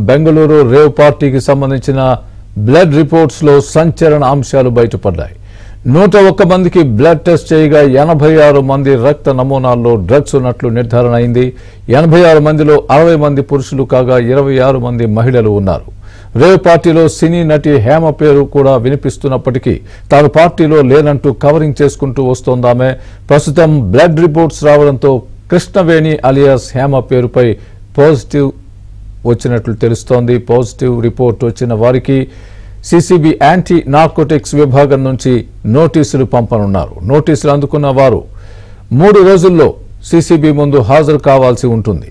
Bengaluru rave పార్టీకి సంబంధించిన blood reports లో సంచలన అంశాలు బయటపడ్డాయి నూట ఒక్క మందికి బ్లడ్ టెస్ట్ చేయగా ఎనభై ఆరు మంది రక్త నమూనాల్లో డ్రగ్స్ ఉన్నట్లు నిర్ధారణ అయింది ఎనభై ఆరు మందిలో అరవై మంది పురుషులు కాగా ఇరవై ఆరు మంది మహిళలు ఉన్నారు రేవ్ పార్టీలో సినీ నటి హేమ పేరు కూడా వినిపిస్తున్నప్పటికీ తాను పార్టీలో లేనంటూ కవరింగ్ చేసుకుంటూ వస్తోందామె ప్రస్తుతం బ్లడ్ రిపోర్ట్స్ రావడంతో కృష్ణవేణి అలియాస్ హేమ పేరుపై పాజిటివ్ వచ్చినట్లు తెలుస్తోంది పాజిటివ్ రిపోర్ట్ వచ్చిన వారికి సిసిబి యాంటీ నార్కోటిక్స్ విభాగం నుంచి నోటీసులు పంపనున్నారు నోటీసులు అందుకున్న వారు మూడు రోజుల్లో సిసిబి ముందు హాజరు కావాల్సి ఉంటుంది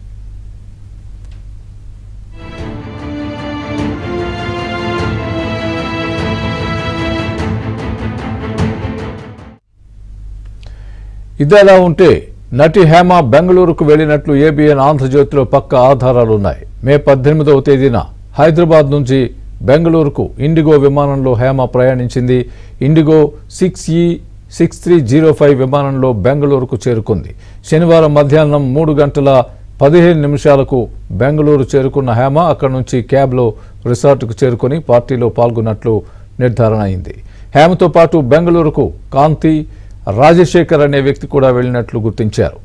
ఇదిలా ఉంటే నటి హేమ బెంగళూరుకు వెళ్లినట్లు ఏబిఎన్ ఆంధ్రజ్యోతిలో పక్క ఆధారాలున్నాయి మే పద్దెనిమిదవ తేదీన హైదరాబాద్ నుంచి బెంగళూరుకు ఇండిగో విమానంలో హేమ ప్రయాణించింది IndiGo six E six three zero five విమానంలో బెంగళూరుకు చేరుకుంది శనివారం మధ్యాహ్నం మూడు గంటల పదిహేను నిమిషాలకు బెంగళూరు చేరుకున్న హేమ అక్కడి నుంచి క్యాబ్లో రిసార్టుకు చేరుకుని పార్టీలో పాల్గొన్నట్లు నిర్ధారణ అయింది హేమతో పాటు బెంగళూరుకు కాంతి రాజశేఖర్ అనే వ్యక్తి కూడా వెళ్ళినట్లు గుర్తించారు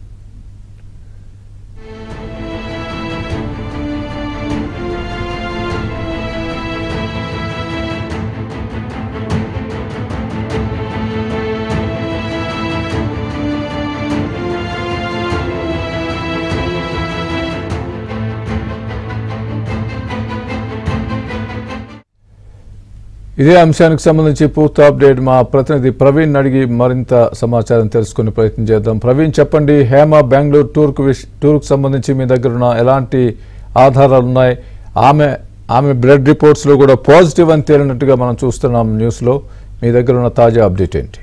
ఇదే అంశానికి సంబంధించి పూర్తి అప్డేట్ మా ప్రతినిధి ప్రవీణ్ అడిగి మరింత సమాచారం తెలుసుకునే ప్రయత్నం చేద్దాం ప్రవీణ్ చెప్పండి హేమ బెంగళూరు టూర్కు విష టూర్కు సంబంధించి మీ దగ్గర ఉన్న ఎలాంటి ఆధారాలు ఉన్నాయి ఆమె ఆమె బ్లడ్ రిపోర్ట్స్లో కూడా పాజిటివ్ అని తేలినట్టుగా మనం చూస్తున్నాం న్యూస్లో మీ దగ్గర ఉన్న తాజా అప్డేట్ ఏంటి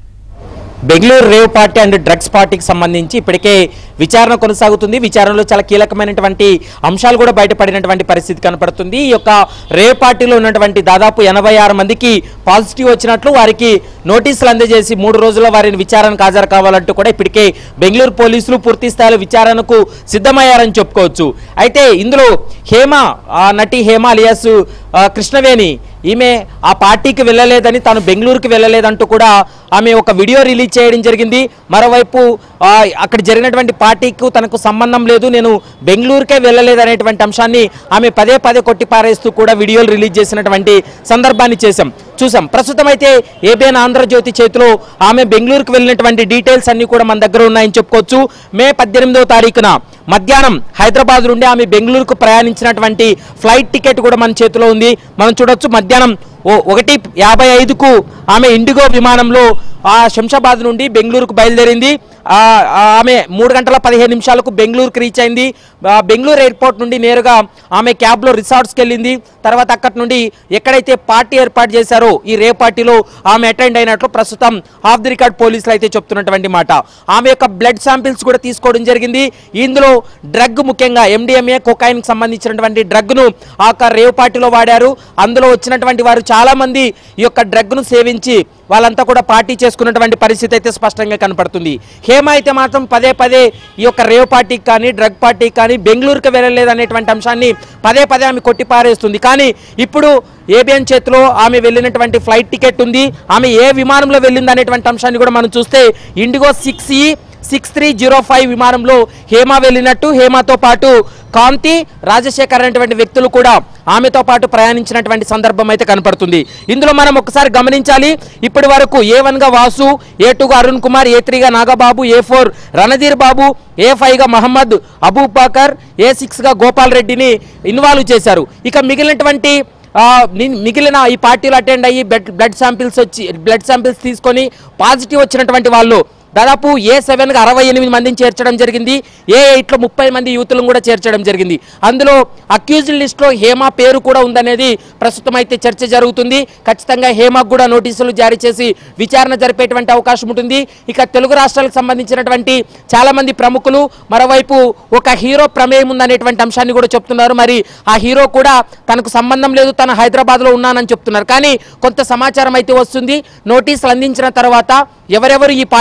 Bengaluru rave party and drugs పార్టీకి సంబంధించి ఇప్పటికే విచారణ కొనసాగుతుంది విచారణలో చాలా కీలకమైనటువంటి అంశాలు కూడా బయటపడినటువంటి పరిస్థితి కనపడుతుంది ఈ యొక్క రేవ్ పార్టీలో ఉన్నటువంటి దాదాపు ఎనభై ఆరు మందికి పాజిటివ్ వచ్చినట్లు వారికి నోటీసులు అందజేసి మూడు రోజుల్లో వారిని విచారణకు హాజరు కావాలంటూ కూడా ఇప్పటికే బెంగళూరు పోలీసులు పూర్తి స్థాయిలో విచారణకు సిద్ధమయ్యారని చెప్పుకోవచ్చు అయితే ఇందులో హేమ ఆ నటి హేమ అలియాస్ ఆ, కృష్ణవేణి ఈమె ఆ పార్టీకి వెళ్ళలేదని తాను బెంగళూరుకి వెళ్ళలేదంటూ కూడా ఆమె ఒక వీడియో రిలీజ్ చేయడం జరిగింది మరోవైపు ఆ, అక్కడ జరిగినటువంటి పార్టీకి తనకు సంబంధం లేదు నేను బెంగళూరుకే వెళ్ళలేదు అనేటువంటి అంశాన్ని ఆమె పదే పదే కొట్టిపారేస్తూ కూడా వీడియోలు రిలీజ్ చేసినటువంటి సందర్భాన్ని చేశాం చూసాం ప్రస్తుతం అయితే ఏబిఎన్ ఆంధ్రజ్యోతి చేతిలో ఆమె బెంగళూరుకు వెళ్ళినటువంటి డీటెయిల్స్ అన్ని కూడా మన దగ్గర ఉన్నాయని చెప్పుకోవచ్చు మే పద్దెనిమిదవ తారీఖున మధ్యాహ్నం హైదరాబాద్ నుండి ఆమె బెంగళూరుకు ప్రయాణించినటువంటి ఫ్లైట్ టికెట్ కూడా మన చేతిలో ఉంది మనం చూడొచ్చు మధ్యాహ్నం ఓ ఒకటి యాభై ఐదుకు ఆమె ఇండిగో విమానంలో ఆ శంషాబాద్ నుండి బెంగళూరుకు బయలుదేరింది ఆ, ఆ, ఆమె మూడు గంటల పదిహేను నిమిషాలకు బెంగళూరుకి రీచ్ అయింది ఆ, బెంగళూరు ఎయిర్పోర్ట్ నుండి నేరుగా ఆమె క్యాబ్లో రిసార్ట్స్కి వెళ్ళింది తర్వాత అక్కడి నుండి ఎక్కడైతే పార్టీ ఏర్పాటు చేశారో ఈ రే పార్టీలో ఆమె అటెండ్ అయినట్లు ప్రస్తుతం ఆఫ్ ది రికార్డ్ పోలీసులు అయితే చెప్తున్నటువంటి మాట ఆమె యొక్క బ్లడ్ శాంపిల్స్ కూడా తీసుకోవడం జరిగింది ఇందులో డ్రగ్ ముఖ్యంగా ఎండిఎంఏ కొకాయిన్ కి సంబంధించినటువంటి డ్రగ్ను ఆ యొక్క రేవ్ పార్టీలో వాడారు అందులో వచ్చినటువంటి వారు చాలా మంది ఈ యొక్క డ్రగ్ను సేవించి వాళ్ళంతా కూడా పార్టీ చేసుకున్నటువంటి పరిస్థితి అయితే స్పష్టంగా కనపడుతుంది హేమ అయితే మాత్రం పదే పదే ఈ యొక్క రేవ్ పార్టీకి కానీ డ్రగ్ పార్టీకి కానీ బెంగళూరుకి వెళ్ళలేదు అనేటువంటి అంశాన్ని పదే పదే ఆమె కొట్టిపారేస్తుంది కానీ ఇప్పుడు ఏబిఎన్ చేతిలో ఆమె వెళ్ళినటువంటి ఫ్లైట్ టికెట్ ఉంది ఆమె ఏ విమానంలో వెళ్ళింది అనేటువంటి అంశాన్ని కూడా మనం చూస్తే IndiGo six E six three zero five విమానంలో హేమ వెళ్ళినట్టు హేమతో పాటు కాంతి రాజశేఖర్ అనేటువంటి వ్యక్తులు కూడా ఆమెతో పాటు ప్రయాణించినటువంటి సందర్భం అయితే కనపడుతుంది ఇందులో మనం ఒకసారి గమనించాలి ఇప్పటి వరకు ఏ వన్గా వాసు ఏ టూగా అరుణ్ కుమార్ ఏ త్రీగా Nagababu A four Randhir Babu A ఫైవ్గా మహమ్మద్ అబూబాకర్ ఏ సిక్స్గా గోపాల్ రెడ్డిని ఇన్వాల్వ్ చేశారు ఇక మిగిలినటువంటి ఆ, ని- మిగిలిన ఈ పార్టీలు అటెండ్ అయ్యి బ్లడ్ బ్లడ్ శాంపిల్స్ వచ్చి బ్లడ్ శాంపిల్స్ తీసుకొని పాజిటివ్ వచ్చినటువంటి వాళ్ళు దాదాపు ఏ సెవెన్గా అరవై ఎనిమిది మందిని చేర్చడం జరిగింది ఏ ఎయిట్లో ముప్పై మంది యూతులను కూడా చేర్చడం జరిగింది అందులో అక్యూజ్డ్ లిస్ట్లో హేమ పేరు కూడా ఉందనేది ప్రస్తుతం అయితే చర్చ జరుగుతుంది ఖచ్చితంగా హేమకు కూడా నోటీసులు జారీ చేసి విచారణ జరిపేటువంటి అవకాశం ఉంటుంది ఇక తెలుగు రాష్ట్రాలకు సంబంధించినటువంటి చాలా మంది ప్రముఖులు మరోవైపు ఒక హీరో ప్రమేయం ఉందనేటువంటి అంశాన్ని కూడా చెప్తున్నారు మరి ఆ హీరో కూడా తనకు సంబంధం లేదు తన హైదరాబాద్లో ఉన్నానని చెప్తున్నారు కానీ కొంత సమాచారం అయితే వస్తుంది నోటీసులు అందించిన తర్వాత ఎవరెవరు ఈ పార్టీకి హాజరు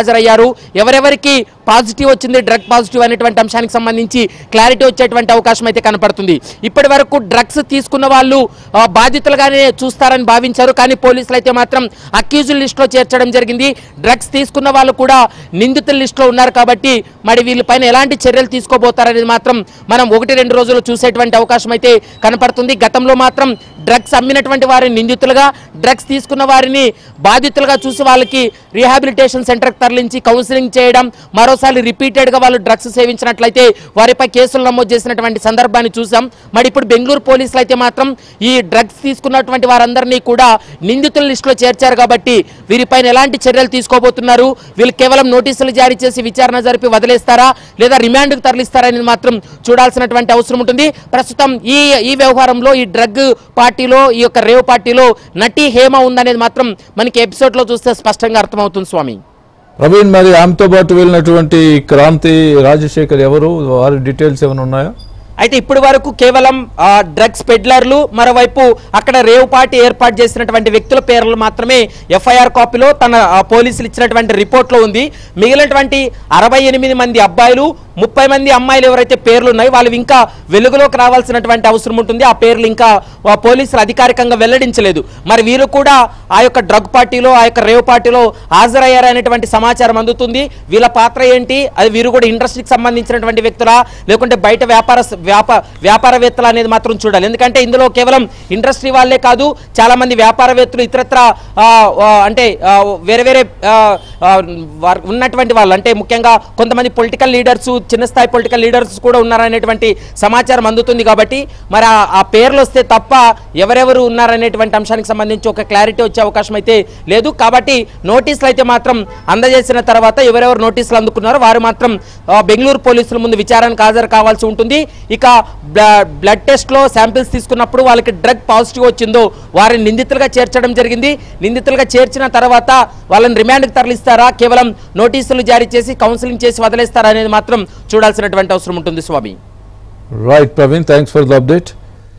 హాజరయ్యారు ఎవరెవరికి పాజిటివ్ వచ్చింది డ్రగ్ పాజిటివ్ అనేటువంటి అంశానికి సంబంధించి క్లారిటీ వచ్చేటువంటి అవకాశం అయితే కనపడుతుంది ఇప్పటి వరకు డ్రగ్స్ తీసుకున్న వాళ్ళు ఆ, బాధితులుగానే చూస్తారని భావించారు కానీ పోలీసులు అయితే మాత్రం అక్యూజుల్ లిస్టులో చేర్చడం జరిగింది డ్రగ్స్ తీసుకున్న వాళ్ళు కూడా నిందితుల లిస్టులో ఉన్నారు కాబట్టి మరి వీళ్ళపైన ఎలాంటి చర్యలు తీసుకోబోతారనేది మాత్రం మనం ఒకటి రెండు రోజులు చూసేటువంటి అవకాశం అయితే కనపడుతుంది గతంలో మాత్రం డ్రగ్స్ అమ్మినటువంటి వారిని నిందితులుగా డ్రగ్స్ తీసుకున్న వారిని బాధితులుగా చూసి వాళ్ళకి రీహాబిలిటేషన్ సెంటర్కి తరలించి కౌన్సిలింగ్ చేయడం మరోసారి రిపీటెడ్గా వాళ్ళు డ్రగ్స్ సేవించినట్లయితే వారిపై కేసులు నమోదు చేసినటువంటి సందర్భాన్ని చూసాం మరి ఇప్పుడు బెంగళూరు పోలీసులు అయితే మాత్రం ఈ డ్రగ్స్ తీసుకున్నటువంటి వారందరినీ కూడా నిందితుల లిస్టులో చేర్చారు కాబట్టి వీరిపైన ఎలాంటి చర్యలు తీసుకోబోతున్నారు వీళ్ళు కేవలం నోటీసులు జారీ చేసి విచారణ జరిపి వదిలేస్తారా లేదా రిమాండ్కు తరలిస్తారా అనేది మాత్రం చూడాల్సినటువంటి అవసరం ఉంటుంది ప్రస్తుతం ఈ ఈ వ్యవహారంలో ఈ డ్రగ్ పార్టీలో ఈ యొక్క రేవ్ పార్టీలో నటి హేమ ఉందనేది మాత్రం మనకి ఎపిసోడ్లో చూస్తే స్పష్టంగా అర్థమవుతుంది స్వామి ప్రవీణ్ మరి ఆమెతో పాటు వెళ్ళినటువంటి క్రాంతి రాజశేఖర్ ఎవరు వారి డీటెయిల్స్ ఏమైనా ఉన్నాయా అయితే ఇప్పటి వరకు కేవలం ఆ, డ్రగ్స్ పెడ్లర్లు మరోవైపు అక్కడ రేవ్ పార్టీ ఏర్పాటు చేసినటువంటి వ్యక్తుల పేర్లు మాత్రమే ఎఫ్ఐఆర్ కాపీలో తన ఆ, పోలీసులు ఇచ్చినటువంటి రిపోర్ట్లో ఉంది మిగిలినటువంటి అరవై ఎనిమిది మంది అబ్బాయిలు ముప్పై మంది అమ్మాయిలు ఎవరైతే పేర్లు ఉన్నాయో వాళ్ళు ఇంకా వెలుగులోకి రావాల్సినటువంటి అవసరం ఉంటుంది ఆ పేర్లు ఇంకా ఆ, పోలీసులు అధికారికంగా వెల్లడించలేదు మరి వీరు కూడా ఆ యొక్క డ్రగ్ పార్టీలో ఆ యొక్క రేవ్ పార్టీలో హాజరయ్యారనేటువంటి సమాచారం అందుతుంది వీళ్ళ పాత్ర ఏంటి అది వీరు కూడా ఇండస్ట్రీకి సంబంధించినటువంటి వ్యక్తులా లేకుంటే బయట వ్యాపార వ్యాప వ్యాపారవేత్తలు అనేది మాత్రం చూడాలి ఎందుకంటే ఇందులో కేవలం ఇండస్ట్రీ వాళ్ళే కాదు చాలా మంది వ్యాపారవేత్తలు ఇతరత్ర ఆ, ఆ, అంటే ఆ, వేరే వేరే ఆ, ఆ, వార్- ఉన్నటువంటి వాళ్ళు అంటే ముఖ్యంగా కొంతమంది పొలిటికల్ లీడర్స్ చిన్న స్థాయి పొలిటికల్ లీడర్స్ కూడా ఉన్నారనేటువంటి సమాచారం అందుతుంది కాబట్టి మరి ఆ- ఆ పేర్లు వస్తే తప్ప ఎవరెవరు ఉన్నారనేటువంటి అంశానికి సంబంధించి ఒక క్లారిటీ వచ్చే అవకాశం అయితే లేదు కాబట్టి నోటీసులు అయితే మాత్రం అందజేసిన తర్వాత ఎవరెవరు నోటీసులు అందుకున్నారో వారు మాత్రం ఆ, బెంగళూరు పోలీసుల ముందు విచారణకు హాజరు కావాల్సి ఉంటుంది ఇక బ్ల- బ్లడ్ టెస్ట్లో శాంపిల్స్ తీసుకున్నప్పుడు వాళ్ళకి డ్రగ్ పాజిటివ్ వచ్చిందో వారిని నిందితులుగా చేర్చడం జరిగింది నిందితులుగా చేర్చిన తర్వాత వాళ్ళని రిమాండ్కి తరలిస్తారా కేవలం నోటీసులు జారీ చేసి కౌన్సిలింగ్ చేసి వదిలేస్తారా అనేది మాత్రం చూడాల్సినటువంటి అవసరం ఉంటుంది Swamy right Praveen thanks for the update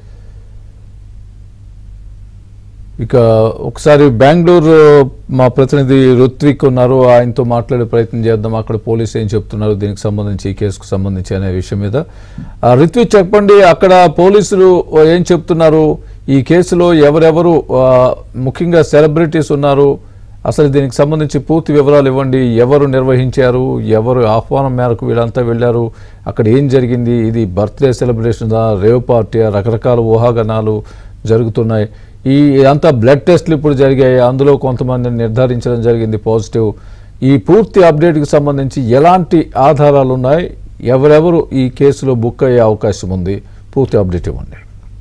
ఇక ఒకసారి బెంగళూరు మా ప్రతినిధి రుత్విక్ ఉన్నారు ఆయనతో మాట్లాడే ప్రయత్నం చేద్దాం అక్కడ పోలీసు ఏం చెప్తున్నారు దీనికి సంబంధించి ఈ కేసుకు సంబంధించి అనే విషయం మీద ఆ, రుత్విక్ చెప్పండి అక్కడ పోలీసులు ఏం చెప్తున్నారు ఈ కేసులో ఎవరెవరు ఆ, ముఖ్యంగా సెలబ్రిటీస్ ఉన్నారు అసలు దీనికి సంబంధించి పూర్తి వివరాలు ఇవ్వండి ఎవరు నిర్వహించారు ఎవరు ఆహ్వానం మేరకు వీళ్ళంతా వెళ్ళారు అక్కడ ఏం జరిగింది ఇది బర్త్డే సెలబ్రేషన్ రేవ్ పార్టీ రకరకాల ఊహాగానాలు జరుగుతున్నాయి ఈ అంతా బ్లడ్ టెస్ట్లు ఇప్పుడు జరిగాయి అందులో కొంతమందిని నిర్ధారించడం జరిగింది పాజిటివ్ ఈ పూర్తి అప్డేట్కి సంబంధించి ఎలాంటి ఆధారాలు ఉన్నాయి ఎవరెవరు ఈ కేసులో బుక్ అయ్యే అవకాశం ఉంది పూర్తి అప్డేట్ ఇవ్వండి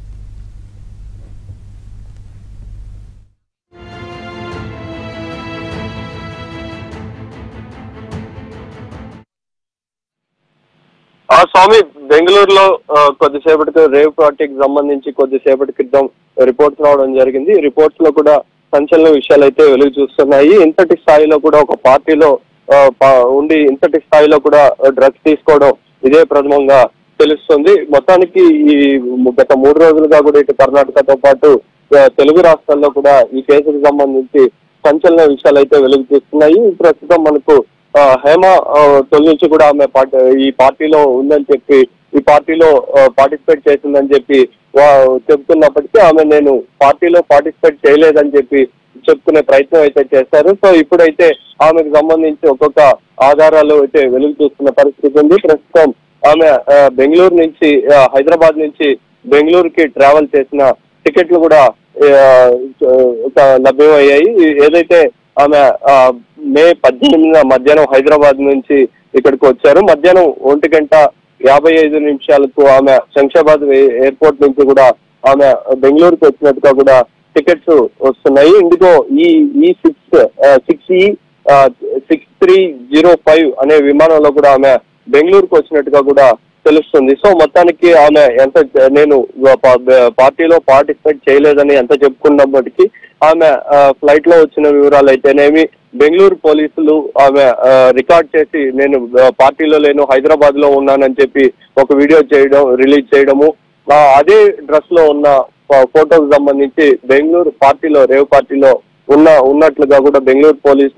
ఆ స్వామి బెంగళూరులో ఆ, కొద్దిసేపటి రేవ్ పార్టీకి సంబంధించి కొద్దిసేపటి క్రితం రిపోర్ట్స్ రావడం జరిగింది రిపోర్ట్స్ లో కూడా సంచలన విషయాలు అయితే వెలుగు చూస్తున్నాయి ఇంతటి స్థాయిలో కూడా ఒక పార్టీలో ఆ, పా- ఉండి ఇంతటి స్థాయిలో కూడా డ్రగ్స్ తీసుకోవడం ఇదే ప్రథమంగా తెలుస్తుంది మొత్తానికి ఈ గత మూడు రోజులుగా కూడా ఇటు కర్ణాటకతో పాటు ఆ, తెలుగు రాష్ట్రాల్లో కూడా ఈ కేసుకు సంబంధించి సంచలన విషయాలు అయితే వెలుగు చూస్తున్నాయి ప్రస్తుతం మనకు ఆ, హేమ ఆ, తొలి నుంచి కూడా ఆమె పార్టీ ఈ పార్టీలో ఉందని చెప్పి ఈ పార్టీలో పార్టిసిపేట్ చేసిందని చెప్పి వా- చెప్తున్నప్పటికీ ఆమె నేను పార్టీలో పార్టిసిపేట్ చేయలేదని చెప్పి చెప్పుకునే ప్రయత్నం అయితే చేశారు సో ఇప్పుడైతే ఆమెకు సంబంధించి ఒక్కొక్క ఆధారాలు అయితే వెలుగు చూస్తున్న పరిస్థితి ఉంది ప్రస్తుతం ఆమె ఆ, బెంగళూరు నుంచి ఆ, హైదరాబాద్ నుంచి బెంగళూరుకి ట్రావెల్ చేసిన టికెట్లు కూడా ఆ, ఒక లభ్యమయ్యాయి ఏదైతే ఆమె ఆ, మే పద్దెనిమిదిన మధ్యాహ్నం హైదరాబాద్ నుంచి ఇక్కడికి వచ్చారు మధ్యాహ్నం ఒంటి గంట యాభై ఐదు నిమిషాలకు ఆమె శంషాబాద్ ఏ- ఎయిర్పోర్ట్ నుంచి కూడా ఆమె బెంగళూరుకి వచ్చినట్టుగా కూడా టికెట్స్ వస్తున్నాయి ఇందుకో ఈ ఈ six six E six three zero five అనే విమానంలో కూడా ఆమె బెంగళూరుకు వచ్చినట్టుగా కూడా తెలుస్తుంది సో మొత్తానికి ఆమె ఎంత నేను పా- పార్టీలో పార్టిసిపేట్ చేయలేదని ఎంత చెప్పుకున్నప్పటికీ ఆమె ఫ్లైట్ లో వచ్చిన వివరాలు అయితేనేమి బెంగళూరు పోలీసులు ఆమె ఆ, రికార్డ్ చేసి నేను ఆ, పార్టీలో లేను హైదరాబాద్ లో ఉన్నానని చెప్పి ఒక వీడియో చేయడం రిలీజ్ చేయడము ఆ, అదే డ్రెస్ లో ఉన్న ఫోటోకి సంబంధించి బెంగళూరు పార్టీలో రేవ్ పార్టీలో ఉన్న ఉన్నట్లుగా కూడా బెంగళూరు పోలీసులు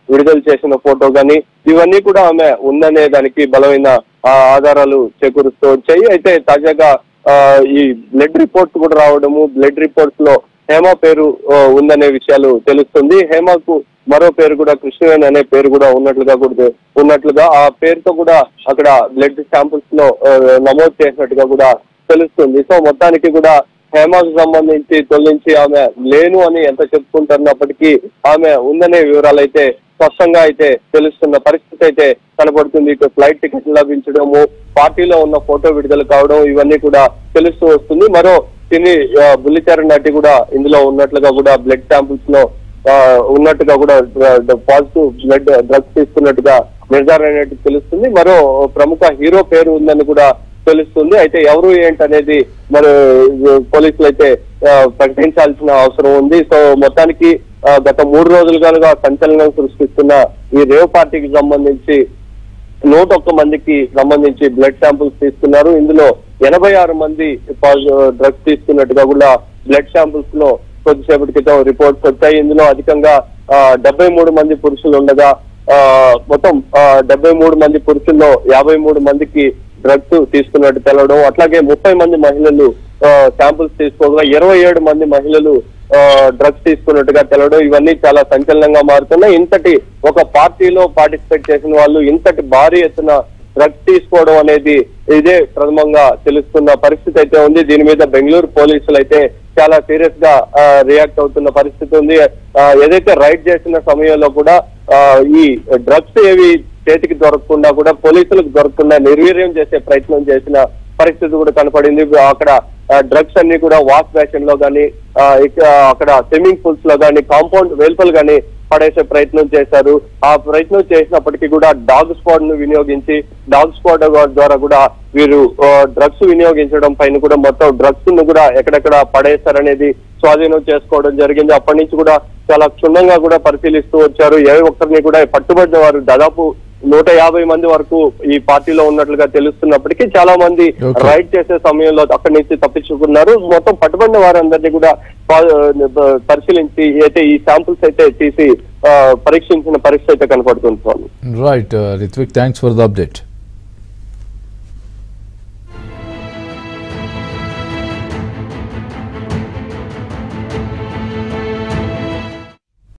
విడుదల చేసిన ఫోటో గాని ఇవన్నీ కూడా ఆమె ఉందనే దానికి బలమైన ఆ, ఆధారాలు చేకూరుస్తూ వచ్చాయి అయితే తాజాగా ఆ, ఈ బ్లడ్ రిపోర్ట్స్ కూడా రావడము బ్లడ్ రిపోర్ట్స్ లో హేమ పేరు ఆ, ఉందనే విషయాలు తెలుస్తుంది హేమకు మరో పేరు కూడా కృష్ణవేణి అనే పేరు కూడా ఉన్నట్లుగా కూడా ఉన్నట్లుగా ఆ పేరుతో కూడా అక్కడ బ్లడ్ శాంపుల్స్ లో ఆ, నమోదు చేసినట్టుగా కూడా తెలుస్తుంది సో మొత్తానికి కూడా హేమకు సంబంధించి తొలగించి ఆమె లేను అని ఎంత చెప్పుకుంటున్నప్పటికీ ఆమె ఉందనే వివరాలు అయితే స్పష్టంగా అయితే తెలుస్తున్న పరిస్థితి అయితే కనబడుతుంది ఇటు ఫ్లైట్ టికెట్ లభించడము పార్టీలో ఉన్న ఫోటో విడుదల కావడం ఇవన్నీ కూడా తెలుస్తూ వస్తుంది మరో సినీ ఆ, బుల్లితెర నటి కూడా ఇందులో ఉన్నట్లుగా కూడా బ్లడ్ శాంపుల్స్ లో ఆ, ఉన్నట్టుగా కూడా పాజిటివ్ బ్లడ్ డ్రగ్స్ తీసుకున్నట్టుగా నిర్ధారణ అయినట్టు తెలుస్తుంది మరో ప్రముఖ హీరో పేరు ఉందని కూడా తెలుస్తుంది అయితే ఎవరు ఏంటనేది మరి పోలీసులు అయితే ఆ, ప్రకటించాల్సిన అవసరం ఉంది సో మొత్తానికి ఆ, గత మూడు రోజులుగా సంచలనం సృష్టిస్తున్న ఈ రేవ్ పార్టీకి సంబంధించి నూట ఒక్క మందికి సంబంధించి బ్లడ్ శాంపుల్స్ తీసుకున్నారు ఇందులో ఎనభై ఆరు మంది డ్రగ్స్ తీసుకున్నట్టుగా కూడా బ్లడ్ శాంపుల్స్ లో కొద్దిసేపటి క్రితం రిపోర్ట్స్ వచ్చాయి ఇందులో అధికంగా డెబ్బై మూడు మంది పురుషులు ఉండగా ఆ, మొత్తం డెబ్బై మూడు మంది పురుషుల్లో యాభై మూడు మందికి డ్రగ్స్ తీసుకున్నట్టు తెలవడం అట్లాగే ముప్పై మంది మహిళలు శాంపుల్స్ తీసుకోగా ఇరవై ఏడు మంది మహిళలు డ్రగ్స్ తీసుకున్నట్టుగా తెలవడం ఇవన్నీ చాలా సంచలనంగా మారుతున్నాయి ఇంతటి ఒక పార్టీలో పార్టిసిపేట్ చేసిన వాళ్ళు ఇంతటి భారీ ఎత్తున డ్రగ్స్ తీసుకోవడం అనేది ఇదే ప్రథమంగా తెలుస్తున్న పరిస్థితి అయితే ఉంది దీని మీద బెంగళూరు పోలీసులు అయితే చాలా సీరియస్ గా రియాక్ట్ అవుతున్న పరిస్థితి ఉంది ఆ, ఏదైతే రైడ్ చేసిన సమయంలో కూడా ఆ, ఈ డ్రగ్స్ ఏవి చేతికి దొరకకుండా కూడా పోలీసులకు దొరకకుండా నిర్వీర్యం చేసే ప్రయత్నం చేసిన పరిస్థితి కూడా కనపడింది అక్కడ డ్రగ్స్ అన్ని కూడా వాష్ బేసిన్ లో గానీ ఆ, ఇక- అక్కడ స్విమ్మింగ్ పూల్స్ లో గానీ కాంపౌండ్ వెలుపలు గానీ పడేసే ప్రయత్నం చేశారు ఆ ప్రయత్నం చేసినప్పటికీ కూడా డాగ్ స్క్వాడ్ ను వినియోగించి డాగ్ స్క్వాడ్ ద్వారా కూడా వీరు డ్రగ్స్ వినియోగించడం పైన కూడా మొత్తం డ్రగ్స్ ను కూడా ఎక్కడెక్కడ పడేస్తారనేది స్వాధీనం చేసుకోవడం జరిగింది అప్పటి నుంచి కూడా చాలా క్షుణ్ణంగా కూడా పరిశీలిస్తూ వచ్చారు ఏ ఒక్కరిని కూడా పట్టుబడిన వారు దాదాపు నూట యాభై మంది వరకు ఈ పార్టీలో ఉన్నట్లుగా తెలుస్తున్నప్పటికీ చాలా మంది Okay. రైడ్ చేసే సమయంలో అక్కడి నుంచి తప్పించుకున్నారు మొత్తం పట్టుబడిన వారందరినీ కూడా పా- పరిశీలించి అయితే ఈ శాంపుల్స్ అయితే తీసి ఆ, పరీక్షించిన పరిస్థితి అయితే కనపడుతుంది Swamy right Ritvik thanks for the update